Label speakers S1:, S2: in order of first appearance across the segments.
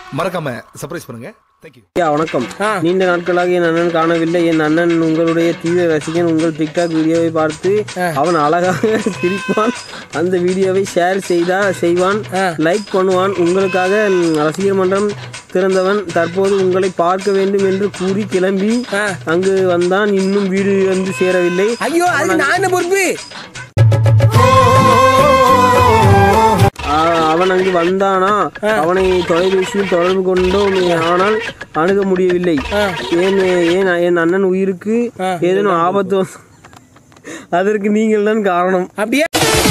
S1: மறக்காம சர்ப்ரைஸ் பண்ணுங்க தேங்க்யூ
S2: ஐயா வணக்கம்
S3: ஆ.
S2: நீண்ட நாட்களாக என் அண்ணன் காணவில்லை என் அண்ணன் உங்களுடைய தீவிர ரசிகன் உங்கள் டிக்டாக் வீடியோவை பார்த்து அவன் அழகாக சிரிப்பான் அந்த வீடியோவை ஷேர் செய்தா செய்வான் லைக் பண்ணுவான் உங்களுக்காக ம், ரசிகர் மன்றம் திறந்தவன் தற்போது உங்களை பார்க்க வேண்டும் என்று கூறி கிளம்பி
S3: ஆ.
S2: அங்கு வந்தான் இன்னும் வீடு வந்து சேரவில்லை
S3: ஐயோ அதுக்கு நான் என்ன பொறுப்பு
S2: ஆ, அவன் அங்கு வந்தானா அவனை தொலைபேசியில் தொடர்பு கொண்டோம் ஆனால் அணுக முடியவில்லை ஏன் ஏன் என் அண்ணன் உயிருக்கு ஏதேனும் ஆபத்து வந்து- அதற்கு நீங்கள் தான் காரணம்
S3: அப்படியே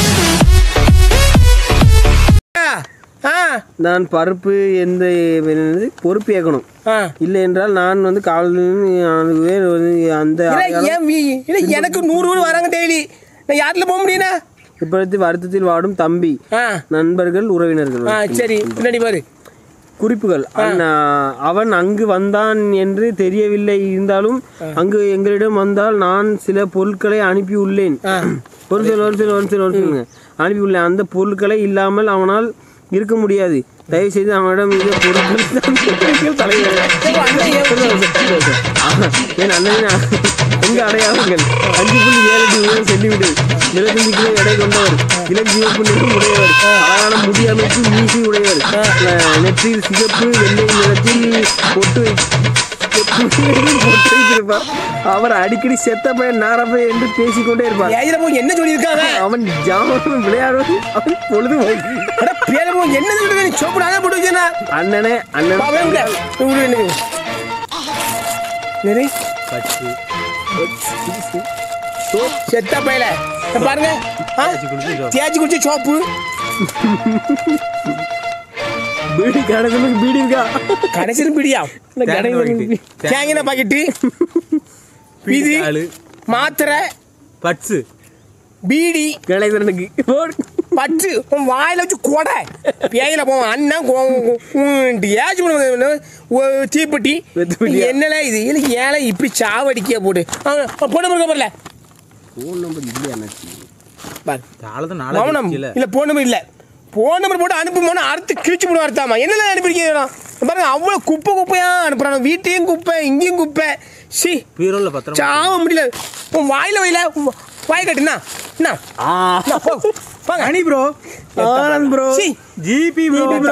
S3: ஆ
S2: நான் பருப்பு எந்த என்னது பொறுப்பு ஏற்கணும்
S3: ஆ
S2: இல்லை என்றால் நான் வந்து காலையில் வேறு வந்து அந்த
S3: இல்ல ஏன் வீ- இல்ல எனக்கு நூறு பேர் வராங்க டெய்லி நான் யாருல போக முடியும்னா
S2: இப்பொழுது வருத்தத்தில் வாடும் தம்பி
S3: ஆ
S2: நண்பர்கள் உறவினர்கள்
S3: ஆ சரி பின்னாடி பாரு
S2: குறிப்புகள் அண்ணா, அவன் அங்கு வந்தான் என்று தெரியவில்லை இருந்தாலும் அங்கு எங்களிடம் வந்தால் நான் சில பொருட்களை அனுப்பியுள்ளேன் ஒரு சில ஒரு சில ஒரு சில ஒரு சில அனுப்பியுள்ளேன் அந்த பொருட்களை இல்லாமல் அவனால் இருக்க முடியாது தயவு செய்து அவனிடம் இந்த பொருட்கள் தான் தலைவர் என் அண்ணனின் எங்க அடையாளங்கள் அஞ்சு புள்ளி ஏழு அடி உயரம் சென்டிமீட்டர் இருபத்தஞ்சு கிலோ எடை கொண்டவர் இளம் சிவப்பு நிறம் உடையவர் அழகான முடி அமைப்பு மீசி உடையவர் ந- நெற்றியில் சிகப்பு வெள்ளை நிறத்தில் பொட்டு வை- பொட்டு பொட்டு வைத்திருப்பார் அவர் அடிக்கடி செத்த பையன் நாரப்பை என்று பேசிக்கொண்டே இருப்பார்
S3: ஏஜில போய் என்ன சொல்லியிருக்காங்க
S2: அவன் ஜாமன் விளையாடுவது அவன் பொழுது போக்கு.
S3: அட பேர போய் என்ன சொல்லிருக்காங்க சோப்பு நானே போட்டு வச்சேனா
S2: அண்ணனே அண்ணன்
S3: பாவே விட விடு என்ன நெறி செத்த பையல இங்க பாருங்க ஆ? தேய்ச்சி குடிச்ச சோப்பு
S2: பீடி கடைசியில் பீடி இருக்கா
S3: கடைசியில் பிடியா தேங்கின பாக்கெட்டு இது மாத்திரை
S4: பட்ஸு
S3: பீடி
S2: கலைதரனுக்கு
S3: பச்சு உன் வாயில வச்சு கொடை பேயில போவோம் அண்ணன் ஏஜ் தீப்பெட்டி
S2: வெத்துப்பெட்டியா?
S3: என்னல இது இல்லை ஏழை இப்படி சாவடிக்க போட்டு பொண்ணு இருக்க போறல
S2: ஃபோன் நம்பர் இல்லையா அண்ணாச்சி
S3: பாரு
S4: தாளதான்
S3: கவனம்
S4: நாளை இல்ல
S3: இல்ல போன் நம்பர் இல்ல போன் நம்பர் போட்டு அனுப்புமோன்னு அறுத்து கிழிச்சு போடுவோம் அறுத்தாமா என்னல அனுப்பிருக்கீங்க பாருங்க அவ்வளோ குப்பை குப்பையா அனுப்புறாங்க வீட்டையும் குப்பை இங்கேயும் குப்பை சி
S4: பீரோல பத்திரம்
S3: சாவ முடியல உன் வாயில வயல வாய் கட்டுனா என்ன என்ன, போ. வாங்க
S4: அனி ப்ரோ
S2: ஆனந்த் ப்ரோ
S3: சி
S4: ஜிபி ப்ரோ
S3: ப்ரோ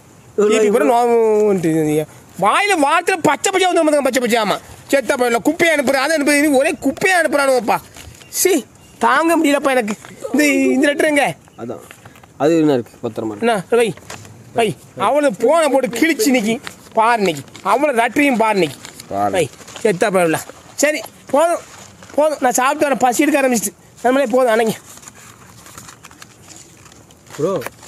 S3: வாயில வார்த்தை பச்சை பச்சை வந்து வந்துங்க பச்சை பச்சை ஆமா செத்த பையல குப்பையை அனுப்புறேன் அதை அனுப்புறேன் இது ஒரே குப்பையை அனுப்புறானுப்பா சி தாங்க முடியலப்பா எனக்கு இந்த இந்த லெட்டர் எங்க
S2: அதான் அது என்ன இருக்கு பத்திரமா இருக்கு.
S3: என்ன வை வை அவளை போனை போட்டு கிழிச்சு நிக்கி பாரு நிக்கி அவளை லெட்டரையும் பாரு நிக்கி
S2: பாரு.
S3: வை செத்த பையல சரி போதும் போதும் நான் சாப்பிட்டு வரேன் பசி எடுக்க ஆரம்பிச்சிட்டு நம்மளே போதும் அணைங்க
S4: ப்ரோ